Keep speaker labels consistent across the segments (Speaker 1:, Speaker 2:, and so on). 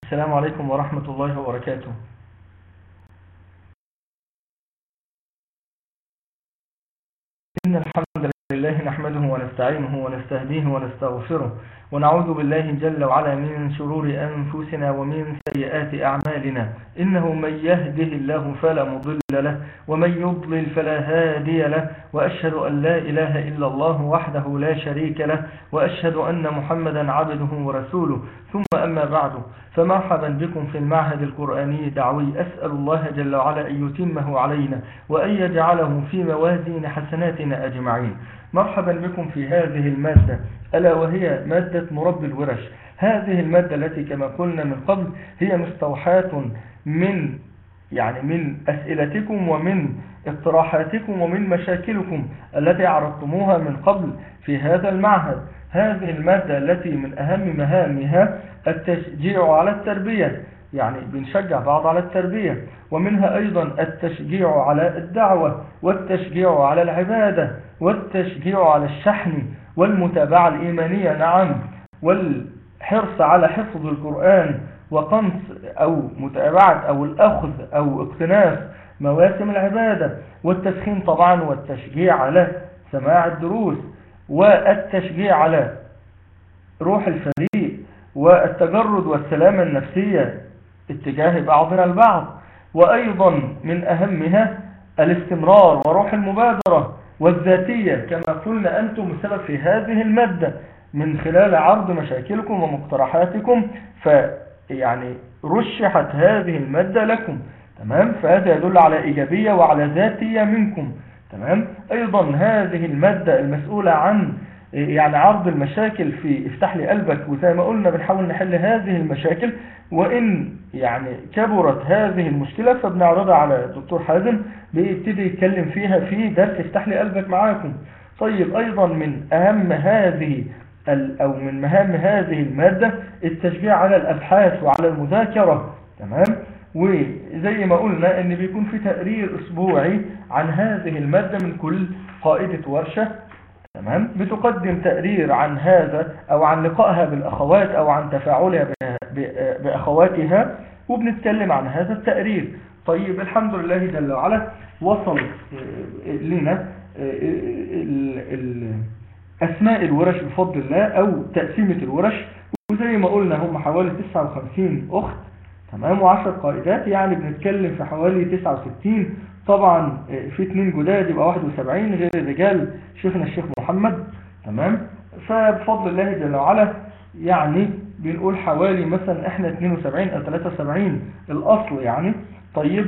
Speaker 1: السلام عليكم ورحمة الله وبركاته إن الحمد لله نحمده ونستعينه ونستهديه ونستغفره ونعوذ بالله جل وعلا من شرور أنفسنا ومن سيئات أعمالنا إنه من يهده الله فلا مضل له ومن يضلل فلا هادي له وأشهد أن لا إله إلا الله وحده لا شريك له وأشهد أن محمدا عبده ورسوله ثم أما بعد فمرحبا بكم في المعهد القرآني دعوي أسأل الله جل وعلا أن يتمه علينا وأن يجعله في موازين حسناتنا أجمعين مرحبا بكم في هذه المادة ألا وهي مادة مربي الورش هذه المادة التي كما قلنا من قبل هي مستوحاة من يعني من أسئلتكم ومن اقتراحاتكم ومن مشاكلكم التي عرضتموها من قبل في هذا المعهد هذه المادة التي من أهم مهامها التشجيع على التربية يعني بنشجع بعض على التربية ومنها أيضا التشجيع على الدعوة والتشجيع على العبادة والتشجيع على الشحن والمتابعة الإيمانية نعم والحرص على حفظ القرآن وقنص أو متابعة أو الأخذ أو اقتناس مواسم العبادة والتسخين طبعا والتشجيع على سماع الدروس والتشجيع على روح الفريق والتجرد والسلامة النفسية اتجاه بعضنا البعض وأيضا من أهمها الاستمرار وروح المبادرة والذاتية كما قلنا أنتم السبب في هذه المادة من خلال عرض مشاكلكم ومقترحاتكم فيعني رشحت هذه المادة لكم تمام فهذا يدل على إيجابية وعلى ذاتية منكم تمام أيضا هذه المادة المسؤولة عن يعني عرض المشاكل في افتح لي قلبك وزي ما قلنا بنحاول نحل هذه المشاكل وإن يعني كبرت هذه المشكلة فبنعرضها على الدكتور حازم بيبتدي يتكلم فيها في درس افتح لي قلبك معاكم طيب أيضا من أهم هذه أو من مهام هذه المادة التشجيع على الأبحاث وعلى المذاكرة تمام وزي ما قلنا ان بيكون في تقرير اسبوعي عن هذه المادة من كل قائدة ورشة تمام بتقدم تقرير عن هذا او عن لقائها بالاخوات او عن تفاعلها باخواتها وبنتكلم عن هذا التقرير طيب الحمد لله جل وعلا وصل لنا اسماء الورش بفضل الله او تقسيمة الورش وزي ما قلنا هم حوالي 59 اخت تمام وعشر قائدات يعني بنتكلم في حوالي 69 طبعا في اتنين جداد يبقى 71 غير الرجال شيخنا الشيخ محمد تمام فبفضل الله جل وعلا يعني بنقول حوالي مثلا احنا 72 او 73 الاصل يعني طيب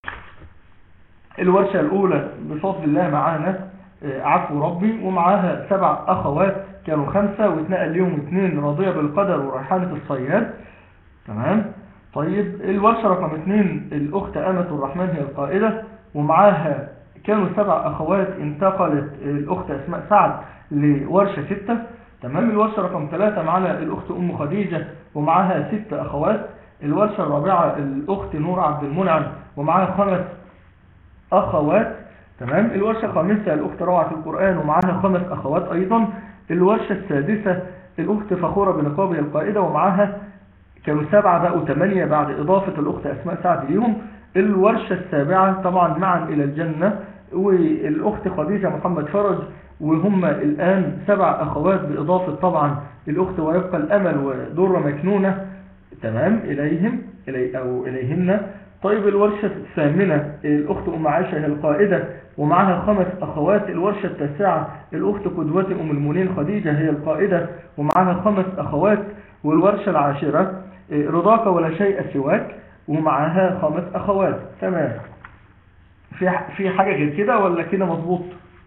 Speaker 1: الورشة الاولى بفضل الله معانا عفو ربي ومعاها سبع اخوات كانوا خمسة واتنقل ليهم اتنين راضية بالقدر وريحانة الصياد تمام طيب الورشة رقم اثنين الأخت أمة الرحمن هي القائدة ومعاها كانوا سبع أخوات انتقلت الأخت أسماء سعد لورشة ستة تمام الورشة رقم ثلاثة معنا الأخت أم خديجة ومعاها ست أخوات الورشة الرابعة الأخت نور عبد المنعم ومعاها خمس أخوات تمام الورشة الخامسة الأخت روعة القرآن ومعاها خمس أخوات أيضا الورشة السادسة الأخت فخورة بنقابة القائدة ومعاها كانوا سبعة بقوا ثمانية بعد إضافة الأخت أسماء سعد ليهم الورشة السابعة طبعا معا إلى الجنة والأخت خديجة محمد فرج وهم الآن سبع أخوات بإضافة طبعا الأخت ويبقى الأمل ودرة مكنونة تمام إليهم إلي أو إليهن طيب الورشة الثامنة الأخت أم عائشة هي القائدة ومعها خمس أخوات الورشة التاسعة الأخت قدوتي أم المنين خديجة هي القائدة ومعها خمس أخوات والورشة العاشرة رضاك ولا شيء سواك ومعها خمس أخوات تمام في في حاجة غير كده ولا كده مظبوط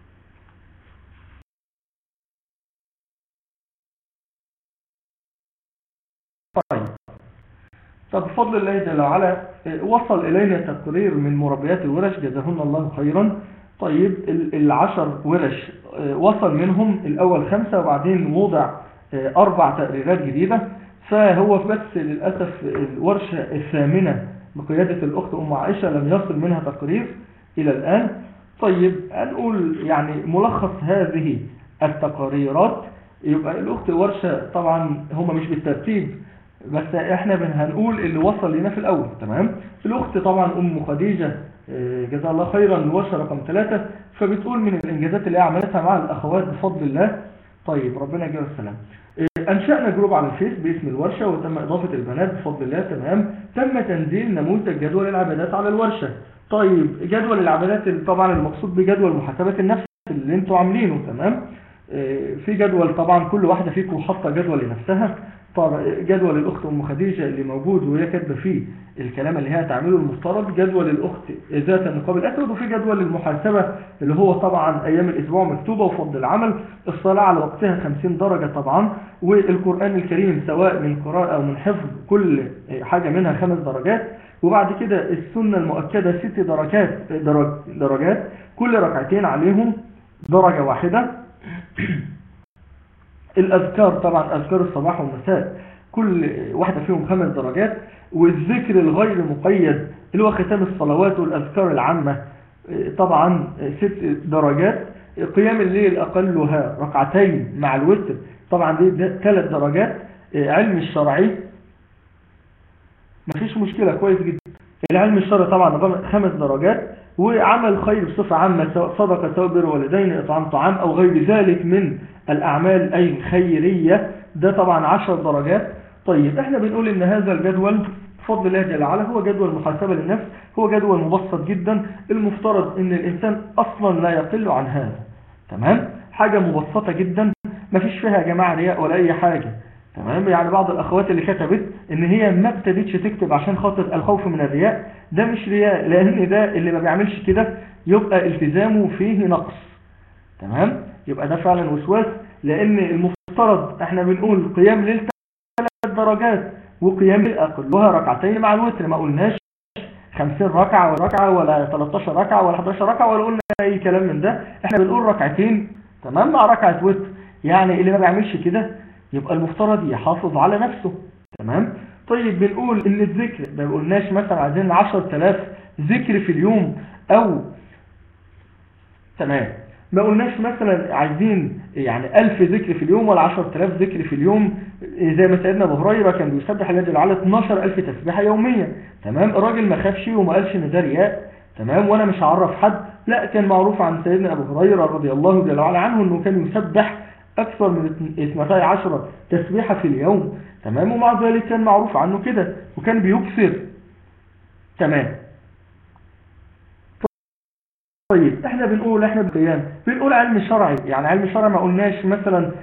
Speaker 1: طيب طب بفضل الله جل وعلا وصل إلينا تقرير من مربيات الورش جزاهن الله خيرا طيب العشر ورش وصل منهم الأول خمسة وبعدين وضع أربع تقريرات جديدة فهو بس للأسف الورشة الثامنة بقيادة الأخت أم عائشة لم يصل منها تقرير إلى الآن طيب هنقول يعني ملخص هذه التقريرات يبقى الأخت ورشة طبعا هم مش بالترتيب بس احنا بن- هنقول اللي وصل لنا في الاول تمام الاخت طبعا ام خديجة آه، جزاها الله خيرا الورشه رقم ثلاثة فبتقول من الانجازات اللي هي عملتها مع الاخوات بفضل الله طيب ربنا يجزاها السلام آه، انشأنا جروب على الفيس باسم الورشة وتم اضافة البنات بفضل الله تمام تم تنزيل نموذج جدول العبادات على الورشة طيب جدول العبادات طبعا المقصود بجدول محاسبة النفس اللي انتوا عاملينه تمام آه، في جدول طبعا كل واحدة فيكم حاطه جدول لنفسها طبعا جدول الاخت ام خديجة اللي موجود وهي كاتبه فيه الكلام اللي هي هتعمله المفترض جدول الاخت ذات النقاب الاسود وفي جدول المحاسبة اللي هو طبعا ايام الاسبوع مكتوبة وفضل العمل الصلاة على وقتها 50 درجة طبعا والقرآن الكريم سواء من قراءة او من حفظ كل حاجة منها خمس درجات وبعد كده السنة المؤكدة ست درجات درج درجات كل ركعتين عليهم درجة واحدة الأذكار طبعا أذكار الصباح والمساء كل واحدة فيهم خمس درجات والذكر الغير مقيد اللي هو ختام الصلوات والأذكار العامة طبعا ست درجات قيام الليل أقلها ركعتين مع الوتر طبعا دي ثلاث درجات علم الشرعي مفيش مشكلة كويس جدا العلم الشرعي طبعا خمس درجات وعمل خير بصفة عامة سواء صدقة سواء بر والدين إطعام طعام أو غير ذلك من الأعمال أي الخيرية ده طبعا عشر درجات طيب احنا بنقول ان هذا الجدول بفضل الله جل وعلا هو جدول محاسبة للنفس هو جدول مبسط جدا المفترض ان الانسان اصلا لا يقل عن هذا تمام حاجة مبسطة جدا ما فيش فيها يا جماعة رياء ولا اي حاجة تمام يعني بعض الاخوات اللي كتبت ان هي ما ابتدتش تكتب عشان خاطر الخوف من الرياء ده مش رياء لان ده اللي ما بيعملش كده يبقى التزامه فيه نقص تمام يبقى ده فعلا وسواس لان المفترض احنا بنقول قيام ليل ثلاث درجات وقيام ليل اقلها ركعتين مع الوتر ما قلناش 50 ركعة ولا ركعة ولا 13 ركعة ولا 11 ركعة ولا قلنا اي كلام من ده احنا بنقول ركعتين تمام مع ركعة وتر يعني اللي ما بيعملش كده يبقى المفترض يحافظ على نفسه تمام طيب بنقول ان الذكر ما قلناش مثلا عايزين 10000 ذكر في اليوم او تمام ما قلناش مثلا عايزين يعني 1000 ذكر في اليوم ولا 10000 ذكر في اليوم زي ما سيدنا ابو هريره كان بيسبح الله جل وعلا 12000 تسبيحه يوميا تمام الراجل ما خافش وما قالش ان ده رياء تمام وانا مش هعرف حد لا كان معروف عن سيدنا ابو هريره رضي الله جل وعلا عنه انه كان يسبح أكثر من 12 تسبيحة في اليوم تمام ومع ذلك كان معروف عنه كده وكان بيكثر تمام طيب احنا بنقول احنا بقيام بنقول علم شرعي يعني علم شرعي ما قلناش مثلا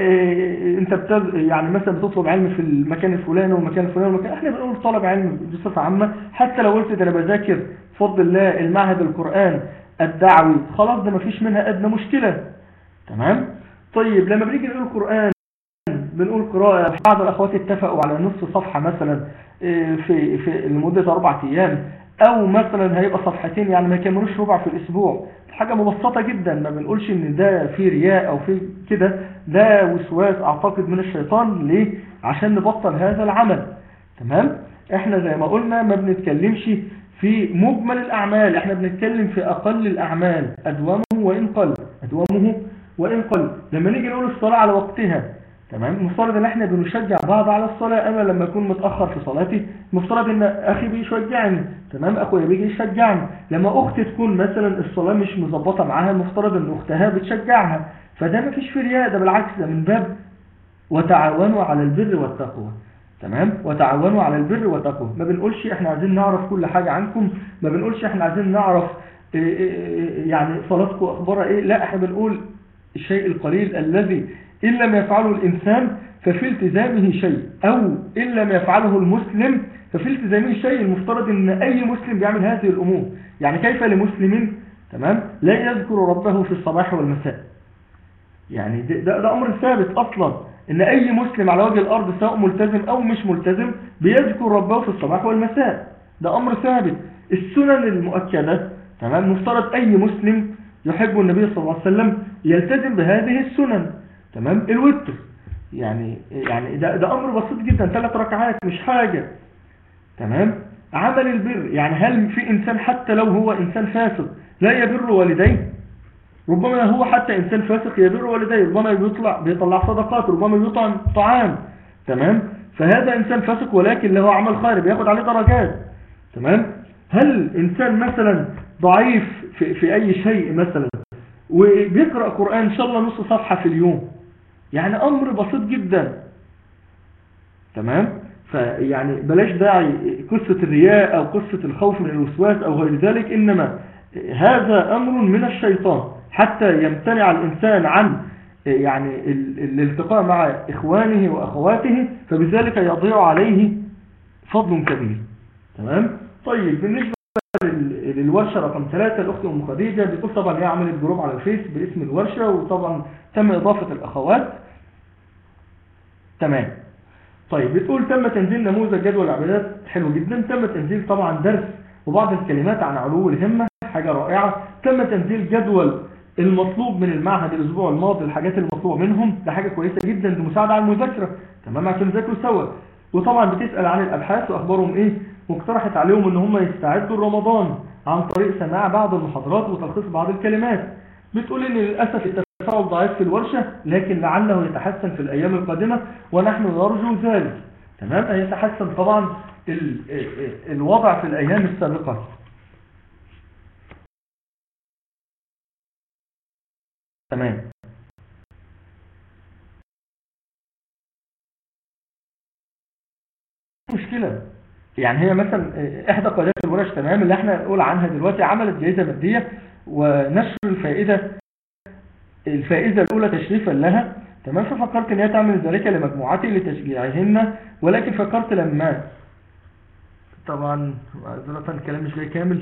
Speaker 1: اه انت بتز... يعني مثلا بتطلب علم في المكان الفلاني والمكان الفلاني والمكان احنا بنقول طلب علم بصفة عامة حتى لو قلت ده انا بذاكر بفضل الله المعهد القرآن الدعوي خلاص ده مفيش منها ادنى مشكلة تمام طيب لما بنيجي نقول القرآن بنقول قراءة بعض الأخوات اتفقوا على نص صفحة مثلا في في لمدة أربع أيام أو مثلا هيبقى صفحتين يعني ما يكملوش ربع في الأسبوع حاجة مبسطة جدا ما بنقولش إن ده في رياء أو في كده ده وسواس أعتقد من الشيطان ليه عشان نبطل هذا العمل تمام احنا زي ما قلنا ما بنتكلمش في مجمل الأعمال احنا بنتكلم في أقل الأعمال أدوامه وإن قل أدوامه وإن قل لما نيجي نقول الصلاة على وقتها تمام المفترض ان احنا بنشجع بعض على الصلاة انا لما اكون متأخر في صلاتي المفترض ان اخي بيشجعني تمام اخويا بيجي يشجعني لما اختي تكون مثلا الصلاة مش مظبطة معاها المفترض ان اختها بتشجعها فده ما فيش في رياء ده بالعكس ده من باب وتعاونوا على البر والتقوى تمام وتعاونوا على البر والتقوى ما بنقولش احنا عايزين نعرف كل حاجة عنكم ما بنقولش احنا عايزين نعرف إيه إيه يعني صلاتكم اخبارها ايه لا احنا بنقول الشيء القليل الذي إن لم يفعله الإنسان ففي التزامه شيء أو إن لم يفعله المسلم ففي التزامه شيء المفترض أن أي مسلم بيعمل هذه الأمور يعني كيف لمسلم تمام لا يذكر ربه في الصباح والمساء يعني ده, ده, ده أمر ثابت أصلا أن أي مسلم على وجه الأرض سواء ملتزم أو مش ملتزم بيذكر ربه في الصباح والمساء ده أمر ثابت السنن المؤكدة تمام مفترض أي مسلم يحب النبي صلى الله عليه وسلم يلتزم بهذه السنن تمام الوتر يعني يعني ده, ده امر بسيط جدا ثلاث ركعات مش حاجة تمام عمل البر يعني هل في انسان حتى لو هو انسان فاسق لا يبر والديه ربما هو حتى انسان فاسق يبر والديه ربما بيطلع بيطلع صدقات ربما بيطعم طعام تمام فهذا إنسان فاسق ولكن له عمل خير بياخد عليه درجات تمام هل إنسان مثلا ضعيف في, في أي شيء مثلا وبيقرأ قرآن إن شاء الله نص صفحة في اليوم يعني أمر بسيط جدا تمام فيعني بلاش داعي قصة الرياء أو قصة الخوف من الوسواس أو غير ذلك إنما هذا أمر من الشيطان حتى يمتنع الإنسان عن يعني الالتقاء مع إخوانه وأخواته فبذلك يضيع عليه فضل كبير تمام طيب بالنسبة للورشة رقم ثلاثة الأخت أم خديجة بتقول طبعا هي عملت جروب على الفيس باسم الورشة وطبعا تم إضافة الأخوات تمام طيب بتقول تم تنزيل نموذج جدول العبادات حلو جدا تم تنزيل طبعا درس وبعض الكلمات عن علو الهمة حاجة رائعة تم تنزيل جدول المطلوب من المعهد الأسبوع الماضي الحاجات المطلوبة منهم ده حاجة كويسة جدا دي مساعدة على المذاكرة تمام عشان يذاكروا سوا وطبعا بتسأل عن الأبحاث وأخبارهم إيه واقترحت عليهم إن هم يستعدوا لرمضان عن طريق سماع بعض المحاضرات وتلخيص بعض الكلمات بتقول إن للأسف التفاعل ضعيف في الورشة لكن لعله يتحسن في الأيام القادمة ونحن نرجو ذلك تمام هيتحسن طبعا الوضع في الأيام السابقة تمام مشكلة يعني هي مثلا احدى قادات الورش تمام اللي احنا نقول عنها دلوقتي عملت جائزة مادية ونشر الفائدة الفائدة الاولى تشريفا لها تمام ففكرت ان هي تعمل ذلك لمجموعتي لتشجيعهن ولكن فكرت لما طبعا معذرة الكلام مش جاي كامل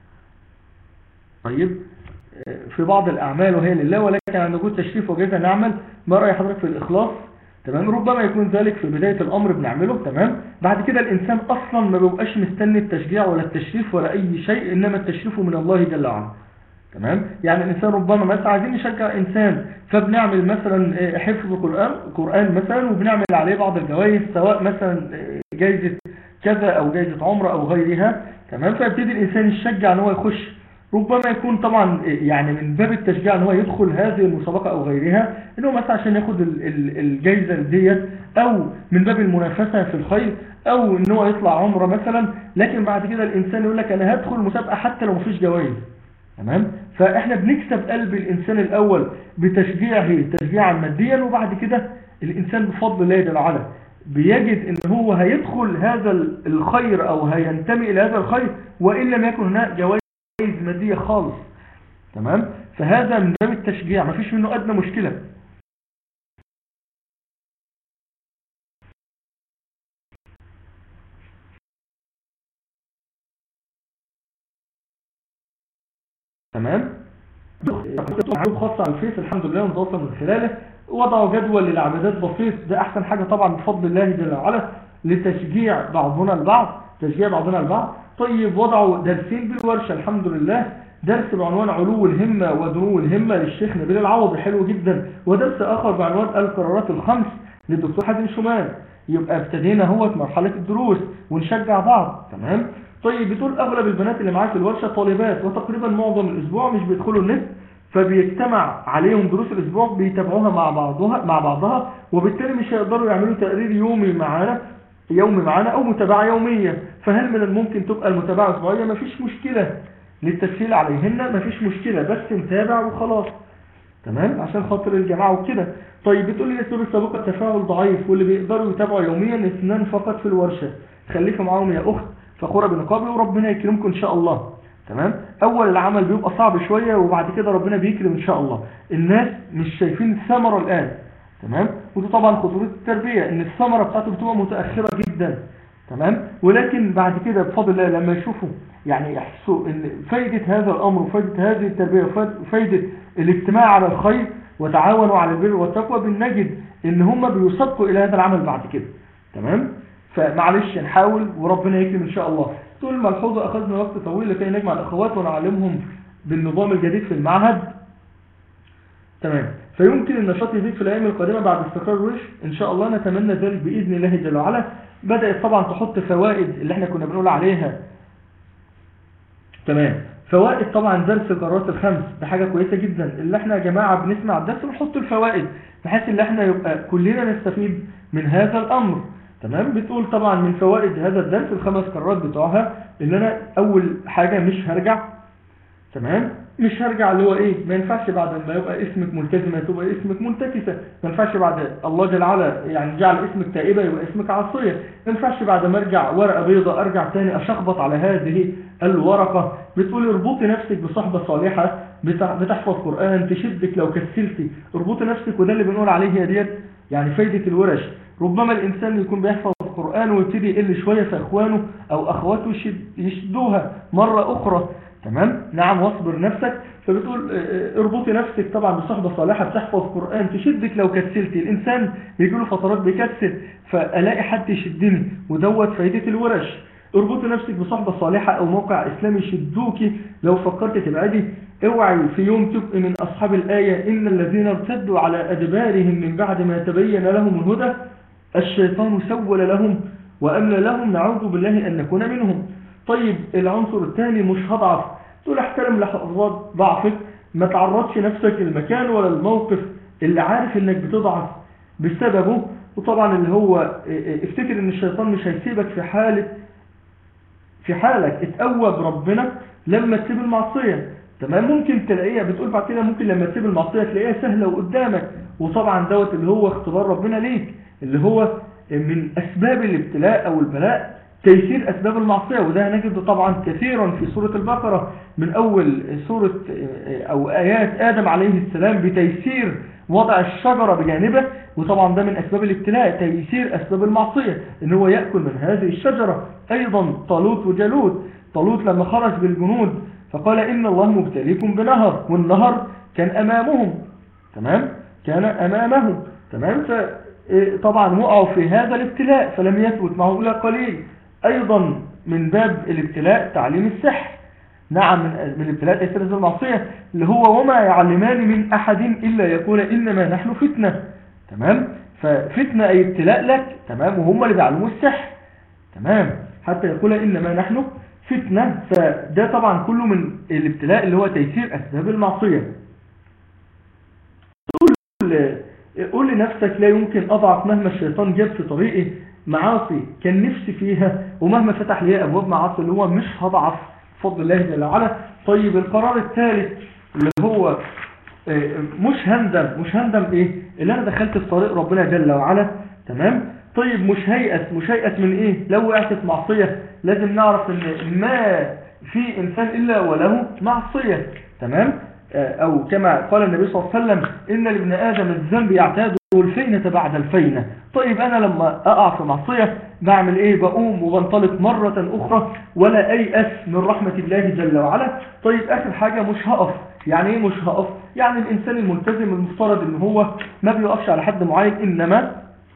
Speaker 1: طيب في بعض الأعمال وهي لله ولكن عند وجود تشريف وجهة نعمل ما رأي حضرتك في الإخلاص تمام ربما يكون ذلك في بداية الأمر بنعمله تمام بعد كده الإنسان أصلا ما بيبقاش مستني التشجيع ولا التشريف ولا أي شيء إنما التشريف من الله جل وعلا تمام يعني الإنسان ربما مثلا عايزين نشجع إنسان فبنعمل مثلا حفظ قرآن قرآن مثلا وبنعمل عليه بعض الجوائز سواء مثلا جايزة كذا أو جايزة عمرة أو غيرها تمام فيبتدي الإنسان يشجع أن هو يخش ربما يكون طبعا يعني من باب التشجيع ان هو يدخل هذه المسابقة او غيرها انه مثلا عشان ياخد الجائزة ديت او من باب المنافسة في الخير او ان هو يطلع عمره مثلا لكن بعد كده الانسان يقول لك انا هدخل مسابقة حتى لو مفيش جوائز تمام فاحنا بنكسب قلب الانسان الاول بتشجيعه تشجيعا ماديا وبعد كده الانسان بفضل الله جل وعلا بيجد ان هو هيدخل هذا الخير او هينتمي الى هذا الخير وان لم يكن هناك جوائز جوائز مادية خالص تمام فهذا من باب التشجيع ما فيش منه أدنى مشكلة تمام معلوم خاصة على الفيس الحمد لله ونتواصل من خلاله وضعوا جدول للعبادات بسيط ده أحسن حاجة طبعا بفضل الله جل وعلا لتشجيع بعضنا البعض تشجيع بعضنا البعض طيب وضعوا درسين بالورشة الحمد لله درس بعنوان علو الهمة ودنو الهمة للشيخ نبيل العوضي حلو جدا ودرس آخر بعنوان القرارات الخمس للدكتور حازم شمال يبقى ابتدينا هو في مرحلة الدروس ونشجع بعض تمام طيب بتقول أغلب البنات اللي معاك في الورشة طالبات وتقريبا معظم الأسبوع مش بيدخلوا النت فبيجتمع عليهم دروس الأسبوع بيتابعوها مع بعضها مع بعضها وبالتالي مش هيقدروا يعملوا تقرير يومي معانا يومي معانا أو متابعة يومية فهل من الممكن تبقى المتابعة أسبوعية مفيش مشكلة للتسهيل عليهن مفيش مشكلة بس نتابع وخلاص تمام عشان خاطر الجماعة وكده طيب بتقول لي الاسلوب السابقة التفاعل ضعيف واللي بيقدروا يتابعوا يوميا اثنان فقط في الورشة خليكم معاهم يا أخت فخورة بنقابل وربنا يكرمكم إن شاء الله تمام أول العمل بيبقى صعب شوية وبعد كده ربنا بيكرم إن شاء الله الناس مش شايفين الثمرة الآن تمام وده طبعا خطورة التربية ان الثمرة بتاعته بتبقى متأخرة جدا تمام ولكن بعد كده بفضل الله لما يشوفوا يعني يحسوا ان فايدة هذا الامر وفايدة هذه التربية وفايدة الاجتماع على الخير وتعاونوا على البر والتقوى بنجد ان هم بيصدقوا الى هذا العمل بعد كده تمام فمعلش نحاول وربنا يكرم ان شاء الله تقول الملحوظة اخذنا وقت طويل لكي نجمع الاخوات ونعلمهم بالنظام الجديد في المعهد تمام فيمكن النشاط يزيد في الأيام القادمة بعد استقرار الورش إن شاء الله نتمنى ذلك بإذن الله جل وعلا بدأت طبعا تحط فوائد اللي احنا كنا بنقول عليها تمام فوائد طبعا درس القرارات الخمس ده حاجة كويسة جدا اللي احنا يا جماعة بنسمع الدرس ونحط الفوائد بحيث ان احنا يبقى كلنا نستفيد من هذا الأمر تمام بتقول طبعا من فوائد هذا الدرس الخمس قرارات بتوعها ان انا اول حاجة مش هرجع تمام مش هرجع اللي هو ايه ما ينفعش بعد ما يبقى اسمك ملتزمة تبقى اسمك منتكسة ما ينفعش بعد الله جل وعلا يعني جعل اسمك تائبة يبقى اسمك عصية ما ينفعش بعد ما ارجع ورقة بيضة ارجع تاني اشخبط على هذه الورقة بتقول اربطي نفسك بصحبة صالحة بتحفظ قرآن تشدك لو كسلتي اربطي نفسك وده اللي بنقول عليه هي ديت يعني فايدة الورش ربما الإنسان يكون بيحفظ القرآن ويبتدي يقل شوية في أخوانه أو أخواته يشدوها مرة أخرى تمام نعم واصبر نفسك فبتقول اربطي نفسك طبعا بصحبة صالحة بتحفظ قرآن تشدك لو كسلتي الإنسان بيجي له فترات بيكسل فألاقي حد يشدني ودوت فايدة الورش اربطي نفسك بصحبة صالحة أو موقع إسلامي يشدوكي لو فكرت تبعدي اوعي في يوم تبقي من أصحاب الآية إن الذين ارتدوا على أدبارهم من بعد ما تبين لهم الهدى الشيطان سول لهم وأمن لهم نعوذ بالله أن نكون منهم طيب العنصر الثاني مش هضعف تقول احترم لحظات ضعفك ما تعرضش نفسك للمكان ولا الموقف اللي عارف انك بتضعف بسببه وطبعا اللي هو افتكر ان الشيطان مش هيسيبك في حالة في حالك اتقوى بربنا لما تسيب المعصية تمام ممكن تلاقيها بتقول بعد كده ممكن لما تسيب المعصية تلاقيها سهلة وقدامك وطبعا دوت اللي هو اختبار ربنا ليك اللي هو من أسباب الابتلاء أو البلاء تيسير أسباب المعصية وده نجد طبعا كثيرا في سورة البقرة من أول سورة أو آيات آدم عليه السلام بتيسير وضع الشجرة بجانبه وطبعا ده من أسباب الابتلاء تيسير أسباب المعصية إن هو يأكل من هذه الشجرة أيضا طالوت وجالوت طالوت لما خرج بالجنود فقال إن الله مبتليكم بنهر والنهر كان أمامهم تمام كان أمامهم تمام فطبعا وقعوا في هذا الابتلاء فلم يثبت معه إلا قليل أيضا من باب الابتلاء تعليم السحر نعم من الابتلاء تيسير المعصية اللي هو وما يعلمان من أحد إلا يقول إنما نحن فتنة تمام ففتنة أي ابتلاء لك تمام وهم اللي بيعلموا السحر تمام حتى يقول إنما نحن فتنة فده طبعا كله من الابتلاء اللي هو تيسير أسباب المعصية قول, قول لنفسك لا يمكن أضعف مهما الشيطان جاب في طريقي معاصي كان نفسي فيها ومهما فتح لي أبواب معاصي اللي هو مش هضعف بفضل الله جل وعلا طيب القرار الثالث اللي هو مش هندم مش هندم ايه اللي انا دخلت في طريق ربنا جل وعلا تمام طيب مش هيئس مش هيئس من ايه لو وقعت في معصية لازم نعرف ان ما في انسان الا وله معصية تمام او كما قال النبي صلى الله عليه وسلم ان لابن ادم الذنب يعتاد الفينة بعد الفينة طيب انا لما اقع في معصية بعمل ايه بقوم وبنطلق مرة اخرى ولا ايأس من رحمة الله جل وعلا طيب اخر حاجة مش هقف يعني ايه مش هقف يعني الانسان الملتزم المفترض ان هو ما بيقفش على حد معين انما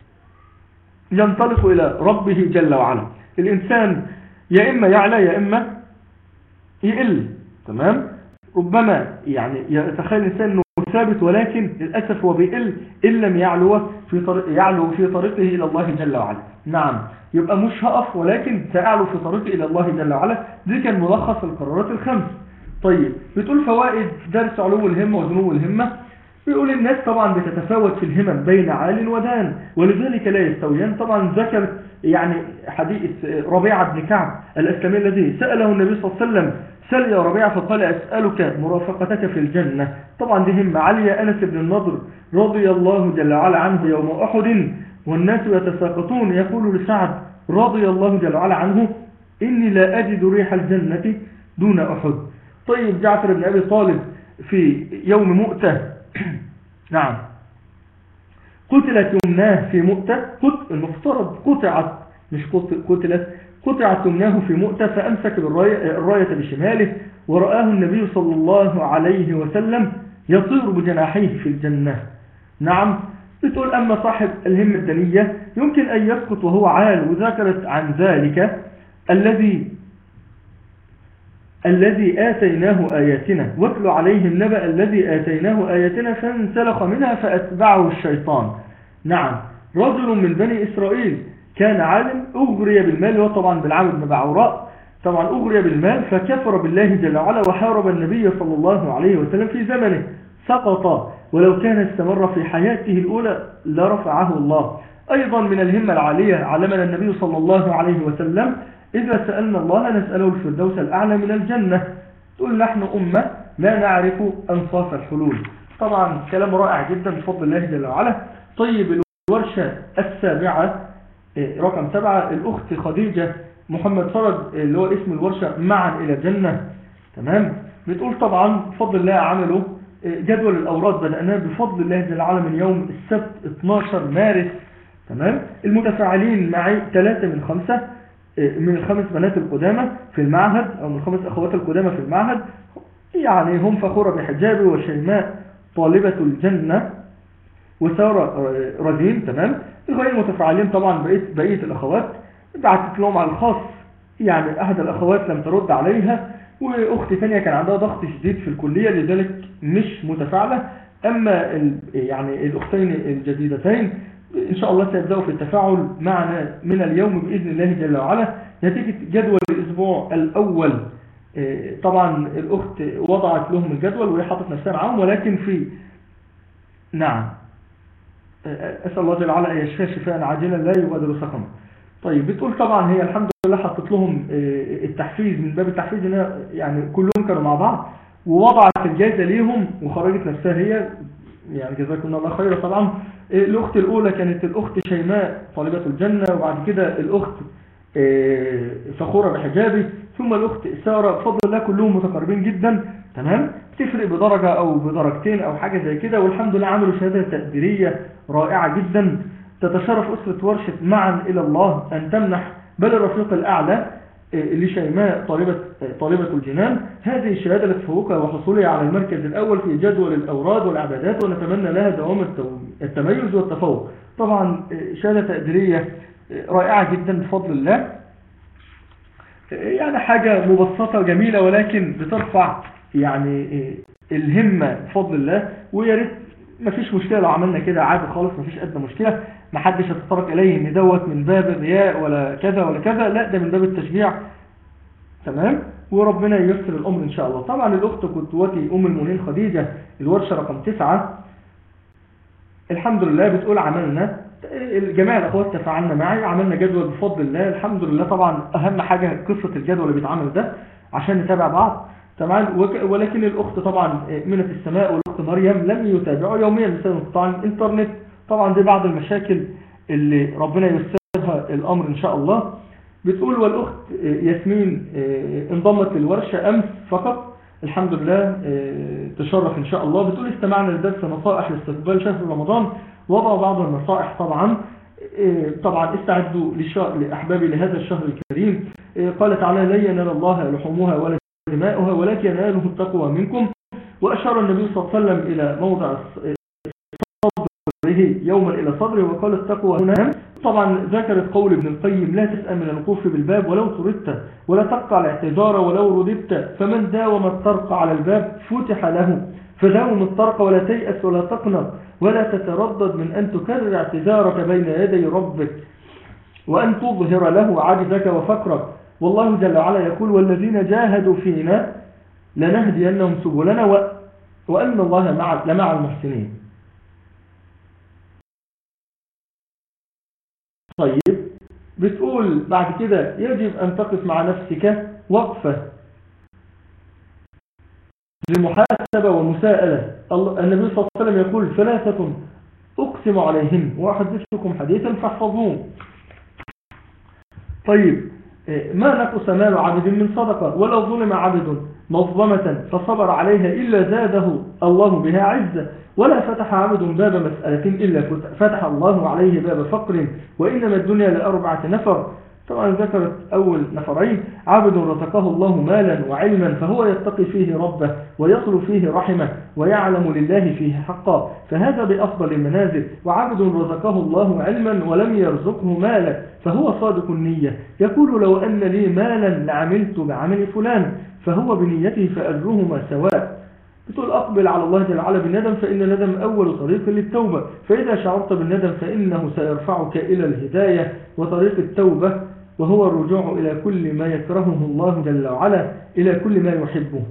Speaker 1: ينطلق الى ربه جل وعلا الانسان يا اما يعلى يا اما يقل تمام ربما يعني يتخيل الانسان انه ثابت ولكن للأسف هو بيقل إن لم يعلو في طريق يعلو في طريقه إلى الله جل وعلا نعم يبقى مش هقف ولكن سأعلو في طريقي إلى الله جل وعلا دي كان ملخص القرارات الخمس طيب بتقول فوائد درس علو الهمة وذنو الهمة بيقول الناس طبعا بتتفاوت في الهمم بين عال ودان ولذلك لا يستويان طبعا ذكر يعني حديث ربيعة بن كعب الأسلامي الذي سأله النبي صلى الله عليه وسلم سأل يا ربيعة فقال أسألك مرافقتك في الجنة طبعا دي همة علي أنس بن النضر رضي الله جل وعلا عنه يوم أحد والناس يتساقطون يقول لسعد رضي الله جل وعلا عنه إني لا أجد ريح الجنة دون أحد طيب جعفر بن أبي طالب في يوم مؤتة نعم قتلت يمناه في مؤتة قت المفترض قطعت مش قتلت قطعت يمناه في مؤتة فأمسك بالراية الراية بشماله ورآه النبي صلى الله عليه وسلم يطير بجناحيه في الجنة نعم بتقول أما صاحب الهمة الدنية يمكن أن يسقط وهو عال وذكرت عن ذلك الذي الذي آتيناه آياتنا واتل عليهم نبأ الذي آتيناه آياتنا فانسلخ منها فأتبعه الشيطان نعم رجل من بني إسرائيل كان عالم أغري بالمال وطبعا بالعام بن بعوراء طبعا أغري بالمال فكفر بالله جل وعلا وحارب النبي صلى الله عليه وسلم في زمنه سقط ولو كان استمر في حياته الأولى لرفعه الله أيضا من الهمة العالية علمنا النبي صلى الله عليه وسلم إذا سألنا الله نسأله الفردوس الأعلى من الجنة تقول نحن أمة لا نعرف أنصاف الحلول طبعا كلام رائع جدا بفضل الله جل وعلا طيب الورشة السابعة إيه، رقم سبعة الأخت خديجة محمد فرج اللي هو اسم الورشة معا إلى الجنة تمام بتقول طبعا بفضل الله عملوا إيه، جدول الأوراد بدأناه بفضل الله جل وعلا من يوم السبت 12 مارس تمام المتفاعلين معي ثلاثة من خمسة إيه، من الخمس بنات القدامى في المعهد أو من الخمس أخوات القدامى في المعهد يعني هم فخورة بحجابي وشيماء طالبة الجنة وسارة رزين تمام غير المتفاعلين طبعا بقية, بقية الأخوات بعتت لهم على الخاص يعني أحد الأخوات لم ترد عليها وأختي ثانية كان عندها ضغط شديد في الكلية لذلك مش متفاعلة أما يعني الأختين الجديدتين إن شاء الله سيبدأوا في التفاعل معنا من اليوم بإذن الله جل وعلا نتيجة جدول الأسبوع الأول آه، طبعا الأخت وضعت لهم الجدول وهي حاطت نفسها معهم ولكن في نعم آه، أسأل الله جل وعلا أن يشفى شفاء عاجلا لا يغادر سقما طيب بتقول طبعا هي الحمد لله حطت لهم آه، التحفيز من باب التحفيز إنها يعني كلهم كانوا مع بعض ووضعت الجائزة ليهم وخرجت نفسها هي يعني جزاكم الله خيرا طبعا الأخت الأولى كانت الأخت شيماء طالبة الجنة وبعد كده الأخت فخورة بحجابي ثم الأخت سارة بفضل الله كلهم متقاربين جدا تمام تفرق بدرجة أو بدرجتين أو حاجة زي كده والحمد لله عملوا شهادة تقديرية رائعة جدا تتشرف أسرة ورشة معا إلى الله أن تمنح بل الرفيق الأعلى آه، لشيماء طالبة, آه، طالبة الجنان هذه الشهادة لتفوقها وحصولها على المركز الأول في جدول الأوراد والعبادات ونتمنى لها دوام التميز والتفوق طبعا آه، شهادة تقديرية رائعة جدا بفضل الله يعني حاجة مبسطة جميلة ولكن بترفع يعني الهمة بفضل الله ويا ريت مفيش مشكلة لو عملنا كده عادي خالص مفيش أدنى مشكلة محدش يتطرق إليه إن دوت من باب الرياء ولا كذا ولا كذا لا ده من باب التشجيع تمام وربنا ييسر الأمر إن شاء الله طبعا الأخت قدوتي أم المؤمنين خديجة الورشة رقم تسعة الحمد لله بتقول عملنا جميع الأخوات تفاعلنا معي عملنا جدول بفضل الله الحمد لله طبعا أهم حاجة قصة الجدول اللي بيتعمل ده عشان نتابع بعض تمام ولكن الأخت طبعا منة السماء والأخت مريم لم يتابعوا يوميا بسبب انقطاع الإنترنت طبعا دي بعض المشاكل اللي ربنا يسرها الأمر إن شاء الله بتقول والأخت ياسمين آه، انضمت للورشة أمس فقط الحمد لله آه، تشرف إن شاء الله بتقول استمعنا لدرس نصائح لاستقبال شهر رمضان وضعوا بعض النصائح طبعا إيه، طبعا استعدوا لأحبابي لهذا الشهر الكريم إيه، قال تعالى لا ينال الله لحومها ولا دماؤها ولكن يناله التقوى منكم وأشار النبي صلى الله عليه وسلم إلى موضع صدره يوما إلى صدره وقال التقوى هنا طبعا ذكرت قول ابن القيم لا تسأل من الوقوف بالباب ولو طردت ولا تقطع الاعتذار ولو رددت فمن داوم الطرق على الباب فتح له فداوم الطرق ولا تيأس ولا تقنط ولا تتردد من أن تكرر اعتذارك بين يدي ربك وأن تظهر له عجزك وفقرك والله جل وعلا يقول والذين جاهدوا فينا لنهدينهم سبلنا و... وأن الله مع... لمع المحسنين طيب بتقول بعد كده يجب أن تقف مع نفسك وقفة لمحاسبة ومساءلة النبي صلى الله عليه وسلم يقول ثلاثة أقسم عليهم وأحدثكم حديثا فاحفظوه طيب ما نقص مال عبد من صدقة ولو ظلم عبد مظلمة فصبر عليها إلا زاده الله بها عزة ولا فتح عبد باب مسألة إلا فتح الله عليه باب فقر وإنما الدنيا لأربعة نفر طبعا ذكرت أول نفرين عبد رزقه الله مالا وعلما فهو يتقي فيه ربه ويصل فيه رحمه ويعلم لله فيه حقا فهذا بأفضل المنازل وعبد رزقه الله علما ولم يرزقه مالا فهو صادق النية يقول لو أن لي مالا لعملت بعمل فلان فهو بنيته فأجرهما سواء بتقول أقبل على الله جل وعلا بالندم فإن الندم أول طريق للتوبة فإذا شعرت بالندم فإنه سيرفعك إلى الهداية وطريق التوبة وهو الرجوع إلى كل ما يكرهه الله جل وعلا إلى كل ما يحبه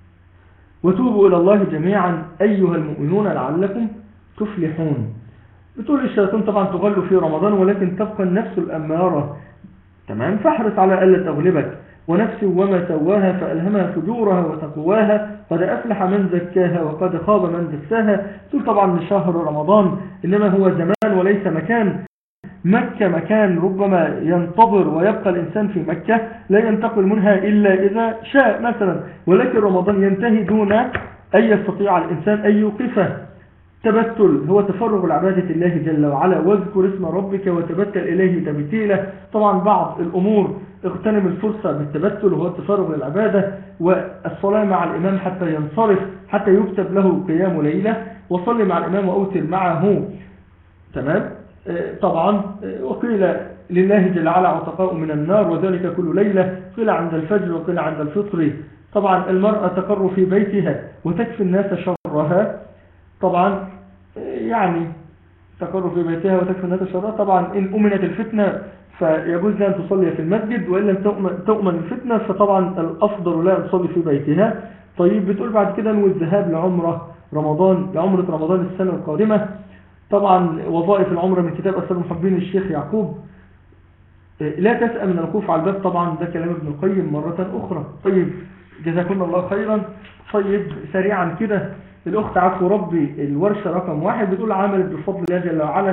Speaker 1: وتوبوا إلى الله جميعا أيها المؤمنون لعلكم تفلحون بتقول الشياطين طبعا تغل في رمضان ولكن تبقى النفس الأمارة تمام فاحرص على ألا تغلبك ونفس وما سواها فألهمها فجورها وتقواها قد أفلح من زكاها وقد خاب من دساها تقول طبعا من شهر رمضان إنما هو زمان وليس مكان مكة مكان ربما ينتظر ويبقى الإنسان في مكة لا ينتقل منها إلا إذا شاء مثلا ولكن رمضان ينتهي دون أن يستطيع الإنسان أن يوقفه تبتل هو تفرغ العبادة الله جل وعلا واذكر اسم ربك وتبتل إليه تبتيله طبعا بعض الأمور اغتنم الفرصة بالتبتل وهو التفرغ للعبادة والصلاة مع الإمام حتى ينصرف حتى يكتب له قيام ليلة وصلي مع الإمام وأوتر معه تمام طبعا وقيل لله جل وعلا عتقاء من النار وذلك كل ليلة قيل عند الفجر وقيل عند الفطر طبعا المرأة تقر في بيتها وتكفي الناس شرها طبعا يعني تقر في بيتها وتكفي الناس شرها طبعا إن أمنت الفتنة فيجوز لها أن تصلي في المسجد وإن لم تؤمن الفتنة فطبعا الأفضل لا أن تصلي في بيتها طيب بتقول بعد كده أنه الذهاب لعمرة رمضان لعمرة رمضان السنة القادمة طبعا وظائف العمرة من كتاب أسر المحبين الشيخ يعقوب لا تسأل من الوقوف على الباب طبعا ده كلام ابن القيم مرة أخرى طيب جزاكم الله خيرا طيب سريعا كده الأخت عفو ربي الورشة رقم واحد بتقول عملت بفضل الله جل وعلا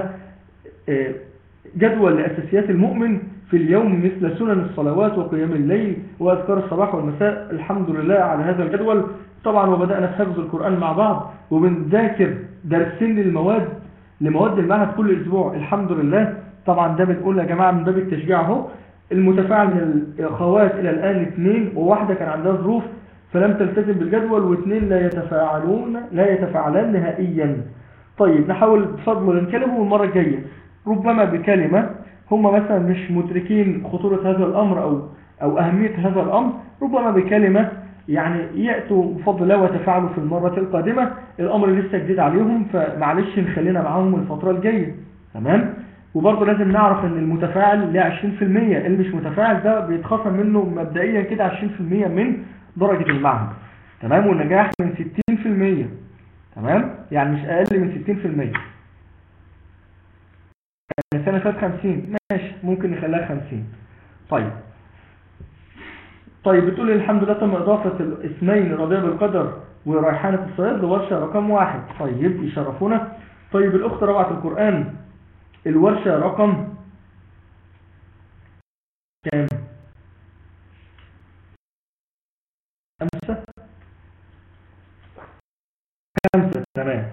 Speaker 1: جدول لأساسيات المؤمن في اليوم مثل سنن الصلوات وقيام الليل وأذكار الصباح والمساء الحمد لله على هذا الجدول طبعا وبدأنا في حفظ القرآن مع بعض وبنذاكر درسين للمواد لمواد المعهد كل أسبوع الحمد لله طبعا ده بنقول يا جماعة من باب التشجيع اهو المتفاعل من الأخوات إلى الآن اثنين وواحدة كان عندها ظروف فلم تلتزم بالجدول واثنين لا يتفاعلون لا يتفاعلان نهائيا طيب نحاول بفضل نكلمهم المرة الجاية ربما بكلمة هم مثلا مش مدركين خطورة هذا الأمر أو, أو أهمية هذا الأمر ربما بكلمة يعني يأتوا بفضل الله وتفاعلوا في المرة القادمة الأمر لسه جديد عليهم فمعلش نخلينا معاهم الفترة الجاية تمام وبرضه لازم نعرف ان المتفاعل ل 20% اللي مش متفاعل ده بيتخصم منه مبدئيا كده 20% من درجة المعهد تمام والنجاح من 60% تمام يعني مش اقل من 60% يعني السنة فات 50 ماشي ممكن نخليها 50 طيب طيب بتقول الحمد لله تم إضافة الاسمين رضيع بالقدر وريحانة الصياد لورشة رقم واحد طيب يشرفونا طيب الأخت روعة القرآن الورشة رقم كام خمسة خمسة تمام